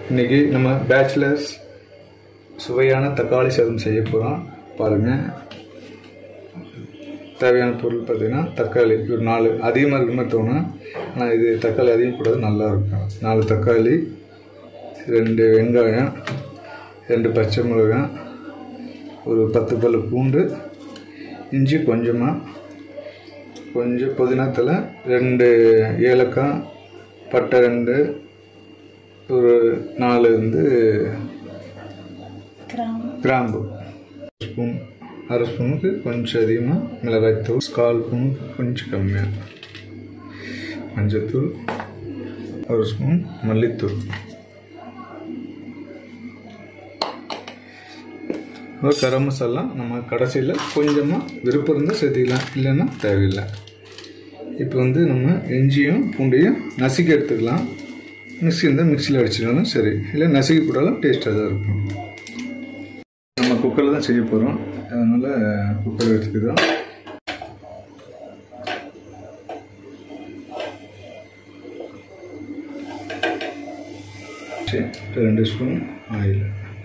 இன்றைக்கி நம்ம பேச்சுலர்ஸ் சுவையான தக்காளி சாதம் செய்ய போகிறோம் பாருங்கள் தேவையான பொருள் பார்த்தீங்கன்னா தக்காளி ஒரு நாலு அதிகமாக இருக்கிற மாதிரி தோணும் ஆனால் இது தக்காளி அதிகம் கூடாது நல்லா இருக்கும் நாலு தக்காளி ரெண்டு வெங்காயம் ரெண்டு பச்சை மிளகாய் ஒரு பத்து பல்லு பூண்டு இஞ்சி கொஞ்சமாக கொஞ்சம் புதினாத்தில் ரெண்டு ஏலக்காய் பட்டை ரெண்டு ஒரு நாலு வந்து கிராம்பு ஸ்பூன் அரை ஸ்பூனுக்கு கொஞ்சம் அதிகமாக மிளகாய்த்தூள் கால் ஸ்பூனுக்கு கொஞ்சம் கம்மியாக மஞ்சத்தூள் ஒரு ஸ்பூன் மல்லித்தூள் ஒரு கரம் மசாலா நம்ம கடைசியில் கொஞ்சமாக விருப்பம் இருந்தால் சேர்த்திக்கலாம் இல்லைன்னா தேவையில்லை இப்போ வந்து நம்ம இஞ்சியும் பூண்டையும் நசுக்கி எடுத்துக்கலாம் மிக்ஸி இருந்தால் மிக்சியில் அடிச்சிடணும் சரி இல்லை நசுக்கி கூடாலும் டேஸ்ட்டாக தான் இருக்கும் நம்ம குக்கரில் தான் செய்ய போகிறோம் அதனால் குக்கர் எடுத்துக்கிறோம் சரி இப்போ ரெண்டு ஸ்பூன் ஆயில்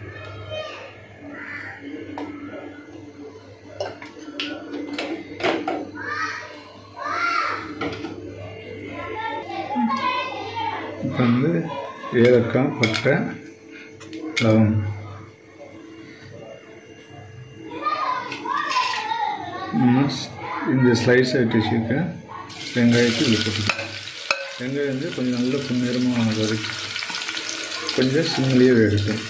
இப்போ வந்து ஏலக்காய் பட்டை லவங்கம் நம்ம ஸ்- இந்த ஸ்லைஸ் ஆகிட்டு வச்சுருக்க வெங்காயத்தை இதில் போட்டுக்கலாம் வெங்காயம் வந்து கொஞ்சம் நல்ல பொன்னிறமாக வதக்கி கொஞ்சம் சிம்லேயே வேகட்டும்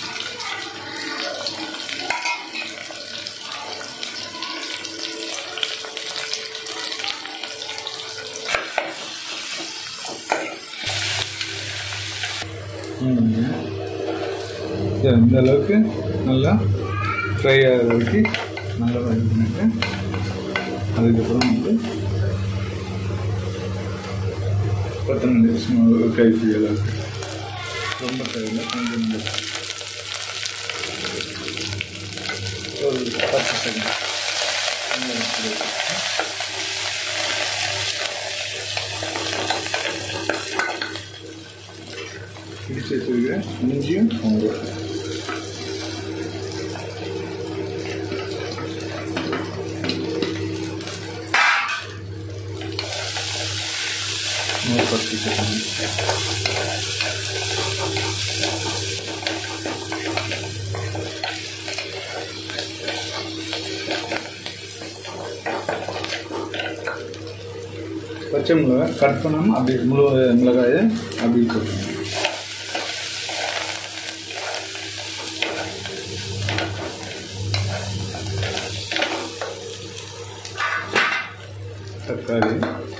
ம். இது இந்த அளவுக்கு நல்லா ஃப்ரை ஆகிற அளவுக்கு நல்லா வதக்கினாக்க அதுக்கப்புறம் வந்து கொத்தமல்லி சும்மா ஒரு கைப்பிடி அளவுக்கு ரொம்ப தேவையில்லை கொஞ்சம் இந்த ஒரு பத்து செகண்ட் இடிச்சு வச்சிருக்கிற இஞ்சியும் பூண்டும் ஒரு பத்து செகண்ட் பச்சை மிளகாய் கட் பண்ணாமல் அப்படி முழு மிளகாயை அப்படி போட்டுருங்க தக்காளி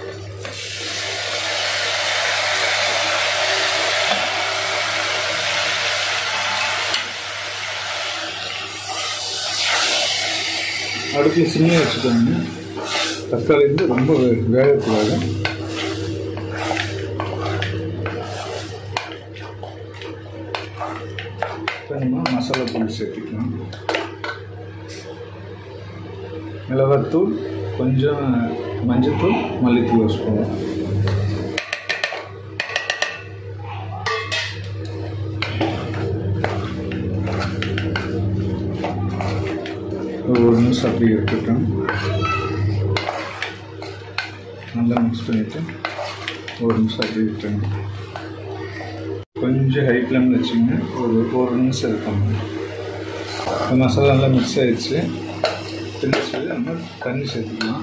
அடுப்பு சிம்மில் வச்சுக்கோங்க தக்காளி வந்து ரொம்ப வே- வேகக்கூடாது இப்போ நம்ம மசாலா தூள் சேர்த்துக்கலாம் மிளகாத்தூள் கொஞ்சம் மஞ்சத்தூள் மல்லித்தூள் ஒரு ஸ்பூன் ஒரு நிமிஷம் அப்படியே இருக்கட்டும் நல்லா மிக்ஸ் பண்ணிவிட்டு ஒரு நிமிஷம் அப்படியே விட்டுருங்க கொஞ்சம் ஹை ஃப்ளேமில் வச்சுங்க ஒரு ஒரு நிமிஷம் இருக்கணும் இந்த மசாலா நல்லா மிக்ஸ் ஆயிடுச்சு பிரிச்சு நம்ம தண்ணி சேர்த்துக்கலாம்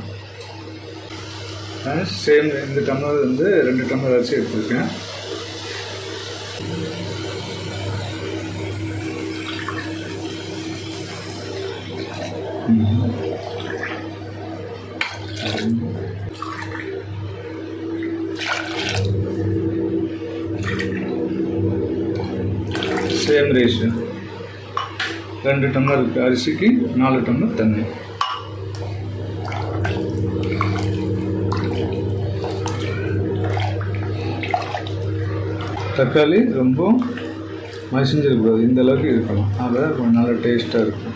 நான் சேம் இந்த டம்ளர் வந்து ரெண்டு டம்ளர் அரிசி எடுத்துருக்கேன் சேம் ரேஷியோ ரெண்டு டம்ளர் இருக்கு அரிசிக்கு நாலு டம்ளர் தண்ணி தக்காளி ரொம்ப மசிஞ்சிருக்கக்கூடாது இந்த அளவுக்கு இருக்கணும் அப்போ கொஞ்சம் நல்லா டேஸ்ட்டாக இருக்கும்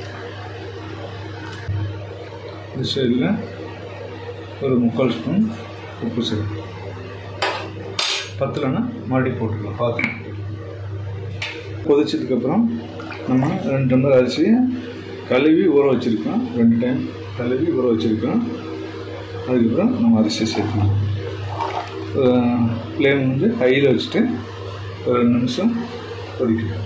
இந்த சைடில் ஒரு முக்கால் ஸ்பூன் உப்பு சேர்க்கும் பத்தலைன்னா மறுபடியும் போட்டுக்கலாம் பார்த்து கொதிச்சதுக்கப்புறம் நம்ம ரெண்டு டம்ளர் அரிசி கழுவி ஊற வச்சுருக்கோம் ரெண்டு டைம் கழுவி ஊற வச்சுருக்கோம் அதுக்கப்புறம் நம்ம அரிசி சேர்க்கணும் ஃப்ளேம் வந்து ஹையில் வச்சுட்டு ஒரு ரெண்டு நிமிஷம் கொதிக்கணும்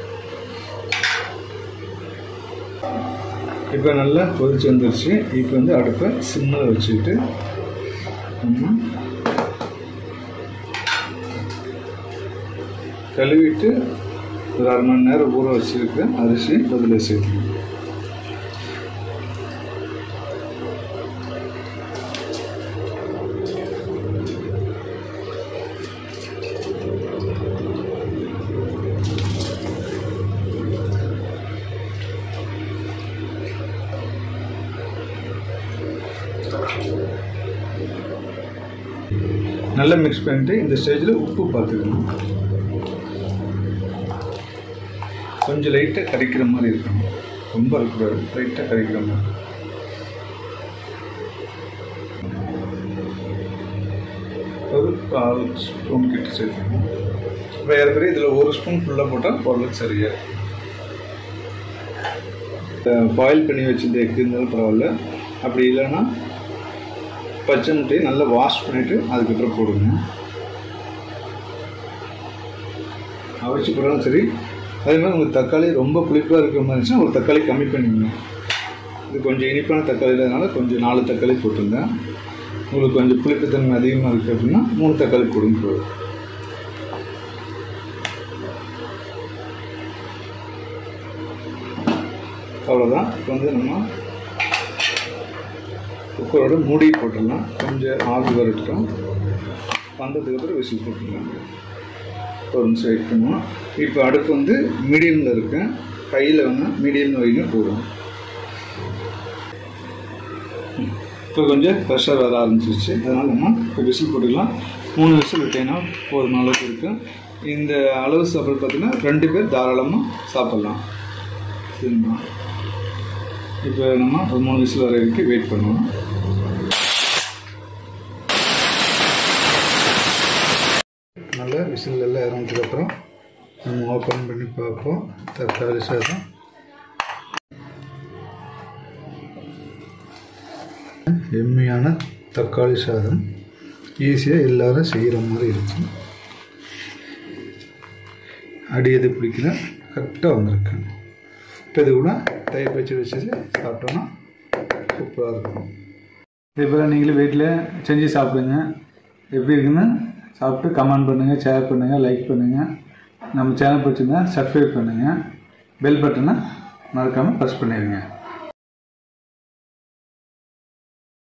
இப்போ நல்லா கொதிச்சு வந்துருச்சு இப்போ வந்து அடுப்பை சிம்மில் வச்சுக்கிட்டு நம்ம கழுவிட்டு ஒரு அரை மணி நேரம் ஊற வச்சுருக்க அரிசி அதில் சேர்க்கணும் நல்லா மிக்ஸ் பண்ணிட்டு இந்த ஸ்டேஜில் உப்பு பார்த்துக்கணும் கொஞ்சம் லைட்டாக கரைக்கிற மாதிரி இருக்கணும் ரொம்ப இருக்கக்கூடாது லைட்டாக கரைக்கிற மாதிரி ஒரு கால் ஸ்பூன் கிட்ட சேர்க்கணும் இப்போ ஏற்கனவே இதில் ஒரு ஸ்பூன் ஃபுல்லாக போட்டால் ஓரளவுக்கு சரியாக பாயில் பண்ணி வச்சிருந்த எக்கு இருந்தாலும் பரவாயில்ல அப்படி இல்லைன்னா பச்சை முட்டையை நல்லா வாஷ் பண்ணிவிட்டு அதுக்கப்புறம் போடுங்க அவிச்சு போட்டாலும் சரி அதே மாதிரி உங்களுக்கு தக்காளி ரொம்ப புளிப்பாக இருக்கிற மாதிரி இருந்துச்சுன்னா ஒரு தக்காளி கம்மி பண்ணிக்கணும் இது கொஞ்சம் இனிப்பான தக்காளி இல்லாதனால கொஞ்சம் நாலு தக்காளி போட்டுருங்க உங்களுக்கு கொஞ்சம் புளிப்புத்தன்மை அதிகமாக இருக்குது அப்படின்னா மூணு தக்காளி போடுங்க போதும் அவ்வளோதான் இப்போ வந்து நம்ம குக்கரோட மூடி போட்டுடலாம் கொஞ்சம் ஆவி வரட்டும் வந்ததுக்கப்புறம் விசில் போட்டுடலாம் ஒரு நிமிஷம் வெயிட் பண்ணுவோம் இப்போ அடுப்பு வந்து மீடியமில் இருக்கு கையில் வேணால் மீடியம் வைங்க போடும் இப்போ கொஞ்சம் ப்ரெஷர் வர ஆரம்பிச்சிருச்சு அதனால் நம்ம இப்போ விசில் போட்டுக்கலாம் மூணு விசில் விட்டீங்கன்னா போதும் அளவுக்கு இருக்குது இந்த அளவு சாப்பிட பார்த்தீங்கன்னா ரெண்டு பேர் தாராளமாக சாப்பிட்லாம் சரிங்களா இப்போ நம்ம ஒரு மூணு விசில் வர வரைக்கும் வெயிட் பண்ணுவோம் நல்லா விசில் எல்லாம் இறங்கினதுக்கப்புறம் நம்ம ஓப்பன் பண்ணி பார்ப்போம் தக்காளி சாதம் எம்மையான தக்காளி சாதம் ஈஸியாக எல்லாரும் செய்கிற மாதிரி இருக்கும் அடி எது பிடிக்கல கரெக்டாக வந்திருக்கு இப்போ இது கூட தயிர் பச்சை வச்சு சாப்பிட்டோன்னா சூப்பராக இருக்கும் இதே போல் நீங்களும் வீட்டில் செஞ்சு சாப்பிடுங்க எப்படி இருக்குன்னு சாப்பிட்டு கமெண்ட் பண்ணுங்கள் ஷேர் பண்ணுங்கள் லைக் பண்ணுங்கள் நம்ம சேனல் பிடிச்சிருந்தா சப்ஸ்கிரைப் பண்ணுங்கள் பெல் பட்டனை மறக்காமல் ப்ரெஸ் பண்ணிடுங்க